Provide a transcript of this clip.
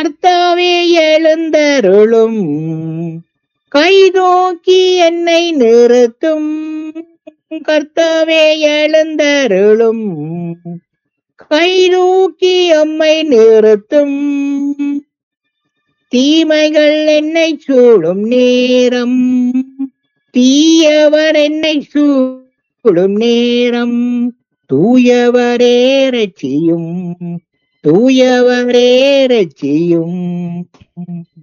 கர்த்தாவே எழுந்தருளும் கைதூக்கி என்னை நிறுத்தும் கர்த்தாவே எழுந்தருளும் கைதூக்கி அம்மை நிறுத்தும் தீமைகள் என்னை சூழும் நேரம் தீயவர் என்னை சூழும் நேரம் தூயவரே ரட்சியும் தூயவரே ரட்சியும்